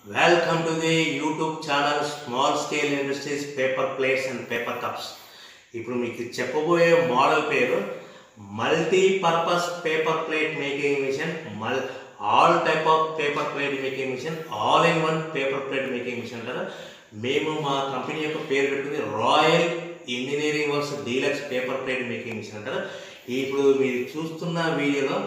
Welcome to the YouTube channel Small Scale Industries Paper Plates and Paper Cups. ఇప్పుడు మీకు చెప్పబోయే model పేరు multi purpose paper plate making machine మల్ all type of paper plate making machine all in one paper plate making machine కదా మేము మా company యొక్క పేరు పెట్టుకుంది royal engineering works deluxe paper plate making machine కదా ఇప్పుడు మీరు చూస్తున్న వీడియోలో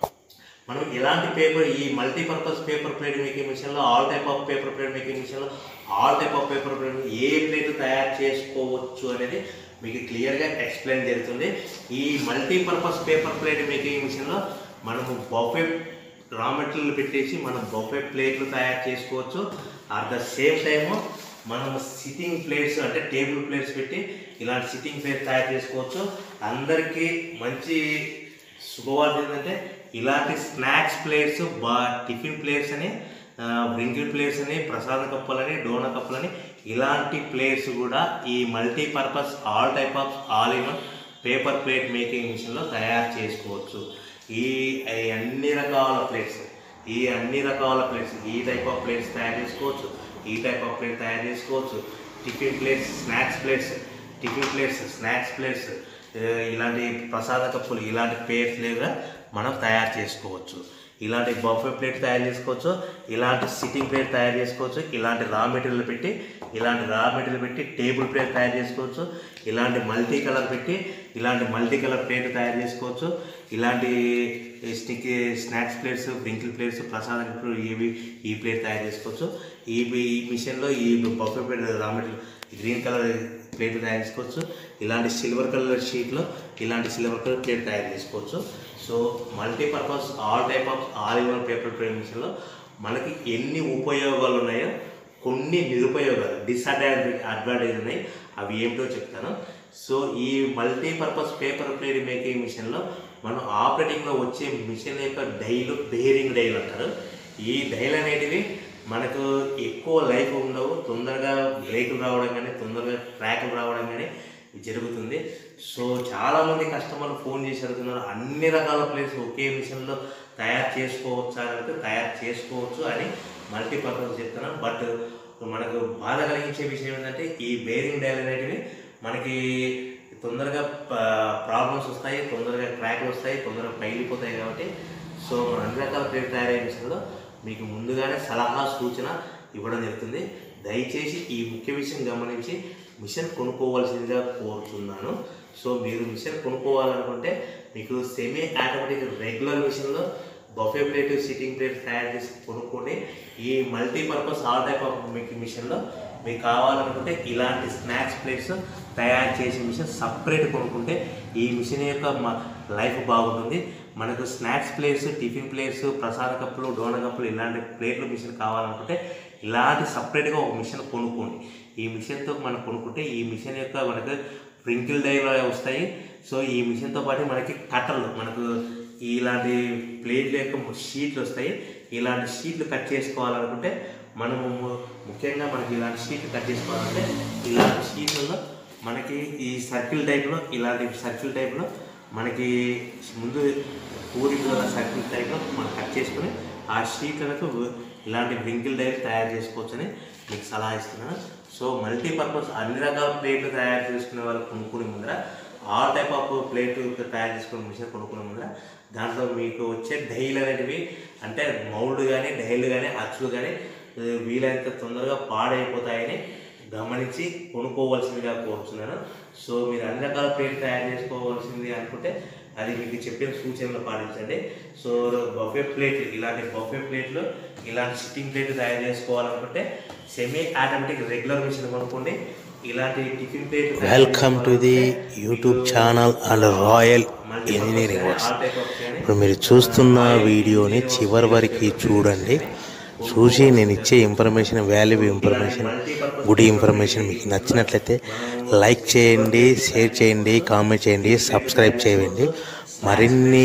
మనం ఎలాంటి పేపర్ ఈ మల్టీపర్పస్ పేపర్ ప్లేట్ మేకింగ్ మిషన్లో all type of paper plate making మిషన్లో all type of paper plate ఏ ప్లేట్ తయారు చేసుకోవచ్చు అనేది మీకు క్లియర్గా ఎక్స్ప్లెయిన్ జరుగుతుంది ఈ మల్టీపర్పస్ పేపర్ ప్లేట్ మేకింగ్ మిషన్లో మనము బొఫే రా మెటీరియల్ పెట్టేసి మనం బొఫే ప్లేట్లు తయారు చేసుకోవచ్చు అట్ ద సేమ్ టైము మనం సిట్టింగ్ ప్లేట్స్ అంటే టేబుల్ ప్లేట్స్ పెట్టి ఇలాంటి సిట్టింగ్ ప్లేట్ తయారు చేసుకోవచ్చు అందరికీ మంచి శుభవార్త ఏంటంటే ఇలాంటి స్నాక్స్ ప్లేట్స్ బా టిఫిన్ ప్లేట్స్ అని బ్రింకిల్ ప్లేట్స్ అని ప్రసాద కప్పులని డోనా కప్పులని ఇలాంటి ప్లేట్స్ కూడా ఈ multipurpose all type of all in paper plate making మిషన్లో తయారు చేసుకోవచ్చు ఈ ఈ అన్ని రకాల ప్లేట్స్ ఈ అన్ని రకాల ప్లేట్స్ ఈ టైప్ ఆఫ్ ప్లేట్స్ తయారు చేసుకోవచ్చు ఈ టైప్ ఆఫ్ ప్లేట్ తయారు చేసుకోవచ్చు tiffin plates snacks plates tiffin plates snacks plates ఇలాంటి ప్రసాద కప్పులు ఇలాంటి ప్లేట్స్ లేదా మనం తయారు చేసుకోవచ్చు ఇలాంటి బఫే ప్లేట్ తయారు చేసుకోవచ్చు ఇలాంటి సిట్టింగ్ ప్లేట్ తయారు చేసుకోవచ్చు ఇలాంటి రా మెటీరియల్ పెట్టి ఇలాంటి రా మెటీరియల్ పెట్టి టేబుల్ ప్లేట్ తయారు చేసుకోవచ్చు ఇలాంటి మల్టీ కలర్ పెట్టి ఇలాంటి మల్టీ కలర్ ప్లేట్ తయారు చేసుకోవచ్చు ఇలాంటి స్టిక్ స్నాక్స్ ప్లేట్స్ బ్రింకిల్ ప్లేట్స్ ప్రసాద కప్పులు ఇవి ఈ ప్లేట్ తయారు చేసుకోవచ్చు ఈ ఈ మిషన్లో ఈ buffet plate raw material green colour plate తయారు చేసుకోవచ్చు ఇలాంటి సిల్వర్ కలర్ షీట్లో ఇలాంటి సిల్వర్ కలర్ ప్లేట్ తయారు చేసుకోవచ్చు so multipurpose all type of all in one paper plate మిషన్లో మనకి ఎన్ని ఉపయోగాలు ఉన్నాయో కొన్ని నిరుపయోగాలు డిసడ్వాంటేజ్ అడ్వాంటేజ్ ఉన్నాయి అవి ఏమిటో చెప్తాను సో ఈ మల్టీపర్పస్ పేపర్ ప్లేట్ మేకింగ్ మిషన్లో మనం ఆపరేటింగ్లో వచ్చే మిషన్ యొక్క డైలు బేరింగ్ డైలు అంటారు ఈ డైల్ అనేటివి మనకు ఎక్కువ లైఫ్ ఉండవు తొందరగా బ్రేకులు రావడం కానీ తొందరగా ట్రాకులు రావడం కానీ జరుగుతుంది సో చాలామంది కస్టమర్లు ఫోన్ చేసి అడుగుతున్నారు అన్ని రకాల ప్లేట్స్ ఒకే మిషన్లో తయారు చేసుకోవచ్చా అంటే తయారు చేసుకోవచ్చు అని మల్టీపర్పస్ చెప్తున్నాను బట్ మనకు బాధ కలిగించే విషయం ఏంటంటే ఈ బేరింగ్ డైల్ అనేటివి మనకి తొందరగా ప్రాబ్లమ్స్ వస్తాయి తొందరగా క్రాక్లు వస్తాయి తొందరగా పగిలిపోతాయి కాబట్టి సో మన అన్ని రకాల ప్లేట్ తయారయ్యే మిషన్లో మీకు ముందుగానే సలహా సూచన ఇవ్వడం జరుగుతుంది దయచేసి ఈ ముఖ్య విషయం గమనించి మిషన్ కొనుక్కోవాల్సిందిగా కోరుతున్నాను సో మీరు మిషన్ కొనుక్కోవాలనుకుంటే మీకు సెమీ ఆటోమేటిక్ రెగ్యులర్ మిషన్లో బఫే ప్లేట్ సిట్టింగ్ ప్లేట్ తయారు చేసి కొనుక్కొని ఈ మల్టీపర్పస్ ఆల్ టైప్ ఆఫ్ మీకు మిషన్లో మీకు కావాలనుకుంటే ఇలాంటి స్నాక్స్ ప్లేట్స్ తయారు చేసే మిషన్ సపరేట్ కొనుక్కుంటే ఈ మిషన్ యొక్క మ- లైఫ్ బాగుంటుంది మనకు స్నాక్స్ ప్లేట్స్ టిఫిన్ ప్లేట్స్ ప్రసాద కప్పులు డోన కప్పులు ఇలాంటి ప్లేట్లు మిషన్ కావాలనుకుంటే ఇలాంటి సపరేట్గా ఒక మిషన్ కొనుక్కోండి ఈ మిషన్తో మనం కొనుక్కుంటే ఈ మిషన్ యొక్క మనకు ప్రింకిల్ డైలో వస్తాయి సో ఈ మిషన్తో పాటు మనకి కట్టర్లు మనకు ఇలాంటి ప్లేట్ల యొక్క షీట్లు వస్తాయి ఇలాంటి షీట్లు కట్ చేసుకోవాలనుకుంటే మనము ముఖ్యంగా మనకి ఇలాంటి షీట్లు కట్ చేసుకోవాలంటే ఇలాంటి షీట్లలో మనకి ఈ సర్కిల్ టైప్లో ఇలాంటి సర్కిల్ టైప్లో మనకి ముందు పూరి గల సర్కిల్ టైప్లో మనం కట్ చేసుకుని ఆ షీట్లకు ఇలాంటి బ్రింకిల్ డైర్ తయారు చేసుకోవచ్చని మీకు సలహా ఇస్తున్నాను సో మల్టీపర్పస్ అన్ని రకాల ప్లేట్లు తయారు చేసుకునే వాళ్ళు కొనుక్కునే ముందర ఆల్ టైప్ ఆఫ్ ప్లేట్ తయారు చేసుకునే మిషన్ కొనుక్కునే ముందర దాంట్లో మీకు వచ్చే డైలు అనేటివి అంటే మౌల్డ్ కానీ డైలు కానీ అచ్చులు కానీ ఆ, వీలైనంత తొందరగా పాడైపోతాయని గమనించి కొనుక్కోవాల్సిందిగా కోరుతున్నాను సో మీరు అన్ని రకాల ప్లేట్ తయారు చేసుకోవాల్సింది అనుకుంటే అది మీకు చెప్పిన సూచనలు పాటించండి సో బఫే ప్లేట్ ఇలాంటి బఫే ప్లేట్లు ఇలాంటి సిట్టింగ్ ప్లేట్ తయారు చేసుకోవాలనుకుంటే సెమీ ఆటోమేటిక్ రెగ్యులర్ మిషన్ కొనుక్కోండి ఇలాంటి tiffin plate welcome to the YouTube channel and royal engineering works ఇప్పుడు మీరు చూస్తున్న వీడియోని చివరి వరకు చూడండి చూసి నేను ఇచ్చే information value information good information మీకు నచ్చినట్లయితే లైక్ చేయండి షేర్ చేయండి కామెంట్ చేయండి సబ్స్క్రైబ్ చేయండి మరిన్ని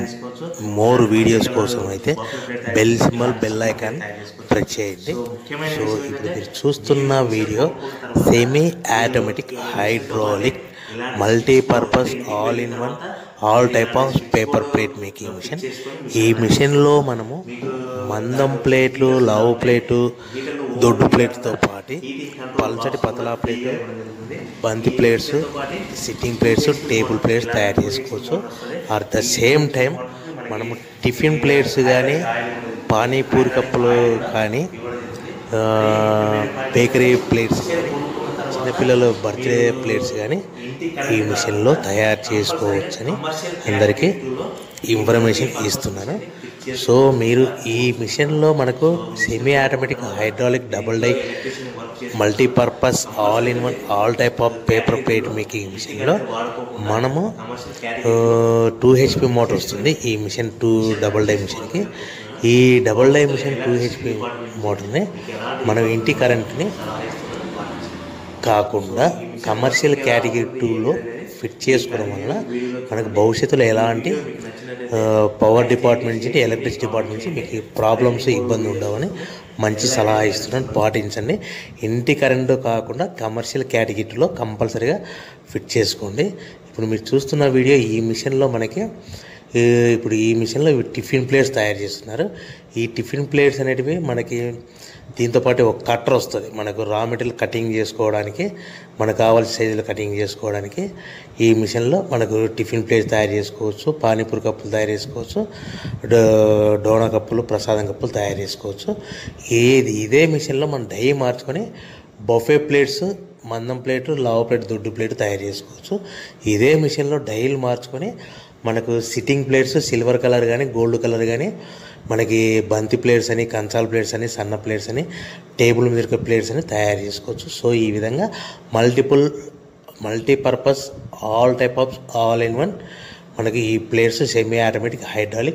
మోర్ వీడియోస్ కోసం అయితే bell symbol bell icon press చేయండి సో ఇప్పుడు మీరు చూస్తున్న video semi automatic hydraulic multipurpose all in one all type of paper plate making machine ఈ మిషన్లో మనము మందం ప్లేట్లు లావు ప్లేటు దొడ్డు ప్లేట్తో పాటు పల్చటి పతలా ప్లేట్లు బంతి plates sitting plates table plates తయారు చేసుకోవచ్చు అట్ ద సేమ్ టైం మనము టిఫిన్ ప్లేట్స్ కానీ పానీపూరి కప్పులు కానీ ఆ, బేకరీ ప్లేట్స్ కానీ చిన్నపిల్లల బర్త్డే ప్లేట్స్ కానీ ఈ మిషన్లో తయారు చేసుకోవచ్చని అందరికీ ఇన్ఫర్మేషన్ ఇస్తున్నాను సో మీరు ఈ మిషన్లో మనకు semi automatic hydraulic double die multipurpose all in one all type of paper plate making మిషన్లో మనము టూ హెచ్పి మోటార్ వస్తుంది ఈ మిషన్ టూ డబుల్ డై మిషన్కి ఈ double die machine two HP మోటార్ని మనం ఇంటి కరెంట్ని కాకుండా కమర్షియల్ కేటగిరీ టూలో ఫిట్ చేసుకోవడం వలన మనకు భవిష్యత్తులో ఎలాంటి ఆ, పవర్ డిపార్ట్మెంట్ నుంచి ఎలక్ట్రిసిటీ డిపార్ట్మెంట్ నుంచి మీకు ప్రాబ్లమ్స్ ఇబ్బంది ఉండవని మంచి సలహా ఇస్తున్నాను పాటించండి ఇంటి కరెంటు కాకుండా కమర్షియల్ కేటగిరీలో కంపల్సరీగా ఫిట్ చేసుకోండి ఇప్పుడు మీరు చూస్తున్న వీడియో ఈ మిషన్లో మనకి ఈ ఇప్పుడు ఈ మిషన్లో ఇవి టిఫిన్ ప్లేట్స్ తయారు చేస్తున్నారు ఈ టిఫిన్ ప్లేట్స్ అనేటివి మనకి దీంతో పాటు ఒక కట్టర్ వస్తుంది మనకు రా మెటీరియల్ కటింగ్ చేసుకోవడానికి మనకు కావాల్సిన సైజులో కటింగ్ చేసుకోవడానికి ఈ మిషన్లో మనకు టిఫిన్ ప్లేట్స్ తయారు చేసుకోవచ్చు పానీపూరి కప్పులు తయారు చేసుకోవచ్చు డో- డోనా కప్పులు ప్రసాదం కప్పులు తయారు చేసుకోవచ్చు ఏది ఇదే మిషన్లో మనం డై మార్చుకొని బొఫే ప్లేట్స్ మందం ప్లేట్ లావు ప్లేట్ దొడ్డు ప్లేట్ తయారు చేసుకోవచ్చు ఇదే మిషన్లో డైలు మార్చుకొని మనకు సిట్టింగ్ ప్లేట్స్ సిల్వర్ కలర్ కానీ గోల్డ్ కలర్ కానీ మనకి బంతి ప్లేట్స్ అని కంచాల ప్లేట్స్ అని సన్న ప్లేట్స్ అని టేబుల్ మీద ప్లేట్స్ అని తయారు చేసుకోవచ్చు సో ఈ విధంగా multiple multipurpose all type of all in one మనకి ఈ plates semi automatic hydraulic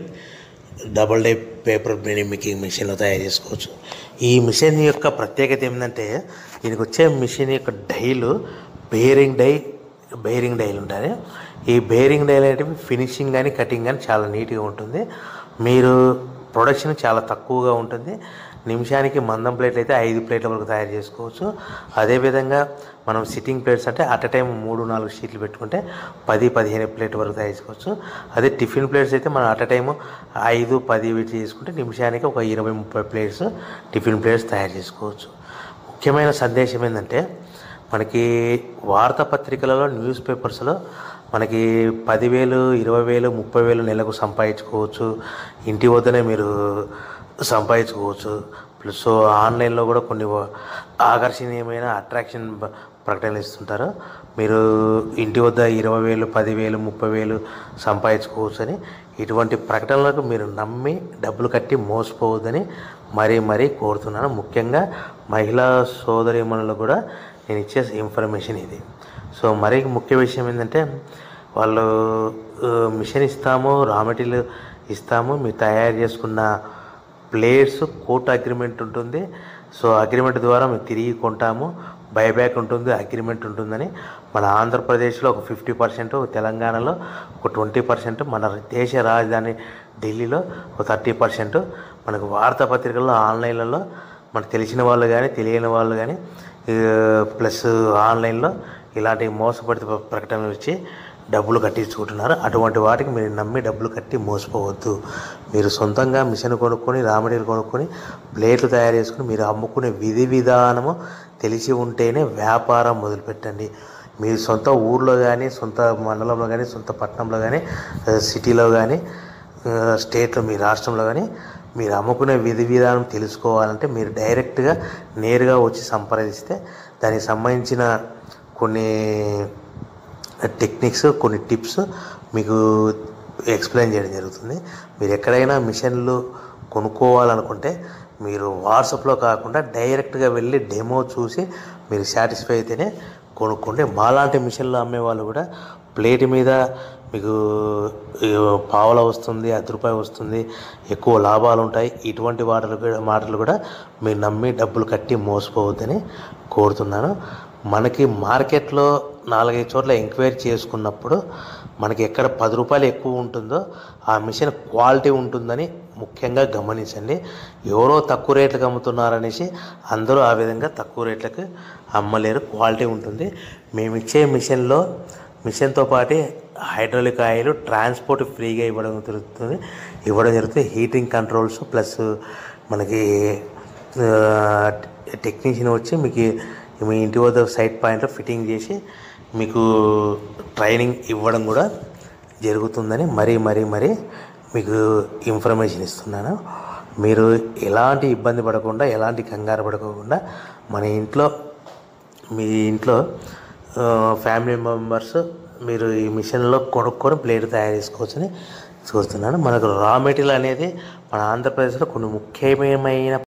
double die paper making మిషన్లో తయారు చేసుకోవచ్చు ఈ మిషన్ యొక్క ప్రత్యేకత ఏంటంటే దీనికి వచ్చే మిషన్ యొక్క డైలు బేరింగ్ డై బేరింగ్ డైలు ఉంటాయి ఈ బేరింగ్ డైలు అనేటివి ఫినిషింగ్ కానీ కటింగ్ కానీ చాలా నీట్గా ఉంటుంది మీరు ప్రొడక్షన్ చాలా తక్కువగా ఉంటుంది నిమిషానికి మందం ప్లేట్లు అయితే ఐదు ప్లేట్ల వరకు తయారు చేసుకోవచ్చు అదేవిధంగా మనం సిట్టింగ్ ప్లేట్స్ అంటే అట్ టైం మూడు నాలుగు షీట్లు పెట్టుకుంటే పది పదిహేను ప్లేట్ వరకు తయారు చేసుకోవచ్చు అదే టిఫిన్ ప్లేట్స్ అయితే మనం అట్ టైం ఐదు పది వీటి చేసుకుంటే నిమిషానికి ఒక ఇరవై ముప్పై ప్లేట్స్ టిఫిన్ ప్లేట్స్ తయారు చేసుకోవచ్చు ముఖ్యమైన సందేశం ఏంటంటే మనకి వార్తాపత్రికలలో న్యూస్ పేపర్స్లో మనకి పదివేలు ఇరవై వేలు ముప్పై వేలు నెలకు సంపాదించుకోవచ్చు ఇంటి వద్దనే మీరు సంపాదించుకోవచ్చు ప్లస్ ఆన్లైన్లో కూడా కొన్ని వ- ఆకర్షణీయమైన అట్రాక్షన్ బ- ప్రకటనలు ఇస్తుంటారు మీరు ఇంటి వద్ద ఇరవై వేలు పదివేలు ముప్పై వేలు సంపాదించుకోవచ్చు అని ఇటువంటి ప్రకటనలకు మీరు నమ్మి డబ్బులు కట్టి మోసపోవద్దని మరీ మరీ కోరుతున్నాను ముఖ్యంగా మహిళా సోదరిమణులకు కూడా నేను ఇచ్చే ఇన్ఫర్మేషన్ ఇది సో మరీ ముఖ్య విషయం ఏంటంటే వాళ్ళు ఆ, మిషన్ ఇస్తాము రా మెటీరియల్ ఇస్తాము మీరు తయారు చేసుకున్న ప్లేయర్స్ కోర్టు అగ్రిమెంట్ ఉంటుంది సో అగ్రిమెంట్ ద్వారా మేము తిరిగి కొంటాము బైబ్యాక్ ఉంటుంది అగ్రిమెంట్ ఉంటుందని మన ఆంధ్రప్రదేశ్లో ఒక ఫిఫ్టీ పర్సెంట్ తెలంగాణలో ఒక ట్వంటీ పర్సెంట్ మన దేశ రాజధాని ఢిల్లీలో ఒక థర్టీ పర్సెంట్ మనకు వార్తాపత్రికల్లో ఆన్లైన్లలో మనకు తెలిసిన వాళ్ళు కానీ తెలియని వాళ్ళు కానీ ప్లస్ ఆన్లైన్లో ఇలాంటి మోసపడిత ప్రకటనలు ఇచ్చి డబ్బులు కట్టించుకుంటున్నారు అటువంటి వాటికి మీరు నమ్మి డబ్బులు కట్టి మోసపోవద్దు మీరు సొంతంగా మిషన్ కొనుక్కొని రామడీలు కొనుక్కొని ప్లేట్లు తయారు చేసుకుని మీరు అమ్ముకునే విధి విధానము తెలిసి ఉంటేనే వ్యాపారం మొదలుపెట్టండి మీరు సొంత ఊర్లో కానీ సొంత మండలంలో కానీ సొంత పట్టణంలో కానీ ఆ, సిటీలో కానీ ఆ, స్టేట్లో మీ రాష్ట్రంలో కానీ మీరు అమ్ముకునే విధి విధానం తెలుసుకోవాలంటే మీరు డైరెక్ట్గా నేరుగా వచ్చి సంప్రదిస్తే దానికి సంబంధించిన కొన్ని టెక్నిక్స్ కొన్ని టిప్స్ మీకు ఎక్స్ప్లెయిన్ చేయడం జరుగుతుంది మీరు ఎక్కడైనా మిషన్లు కొనుక్కోవాలనుకుంటే మీరు వాట్సాప్లో కాకుండా డైరెక్ట్గా వెళ్ళి డెమో చూసి మీరు సాటిస్ఫై అయితేనే కొనుక్కోండి మాలాంటి మిషన్లు అమ్మే వాళ్ళు కూడా ప్లేట్ మీద మీకు ఈ పావల వస్తుంది అర్ధ రూపాయి వస్తుంది ఎక్కువ లాభాలు ఉంటాయి ఇటువంటి వాటలు కూడా మాటలు కూడా మీరు నమ్మి డబ్బులు కట్టి మోసపోవద్దని కోరుతున్నాను మనకి మార్కెట్లో నాలుగైదు చోట్ల ఎంక్వైరీ చేసుకున్నప్పుడు మనకి ఎక్కడ పది రూపాయలు ఎక్కువ ఉంటుందో ఆ మిషన్ క్వాలిటీ ఉంటుందని ముఖ్యంగా గమనించండి ఎవరో తక్కువ రేట్లకు అమ్ముతున్నారనేసి అందరూ ఆ విధంగా తక్కువ రేట్లకు అమ్మలేరు క్వాలిటీ ఉంటుంది మేము ఇచ్చే మిషన్లో మిషన్తో పాటు హైడ్రాలిక్ ఆయిల్ ట్రాన్స్పోర్ట్ ఫ్రీగా ఇవ్వడం జరుగుతుంది ఇవ్వడం జరుగుతుంది హీటింగ్ కంట్రోల్స్ ప్లస్ మనకి టెక్నీషియన్ వచ్చి మీకు మీ ఇంటి వద్ద సైట్ పాయింట్లో ఫిట్టింగ్ చేసి మీకు ట్రైనింగ్ ఇవ్వడం కూడా జరుగుతుందని మరీ మరీ మరీ మీకు ఇన్ఫర్మేషన్ ఇస్తున్నాను మీరు ఎలాంటి ఇబ్బంది పడకుండా ఎలాంటి కంగారు పడకుండా మన ఇంట్లో మీ ఇంట్లో ఆ, ఫ్యామిలీ మెంబర్స్ మీరు ఈ మిషన్లో కొనుక్కొని ప్లేట్ తయారు చేసుకోవచ్చని చూస్తున్నాను మనకు రా మెటీరియల్ అనేది మన ఆంధ్రప్రదేశ్లో కొన్ని ముఖ్యమైన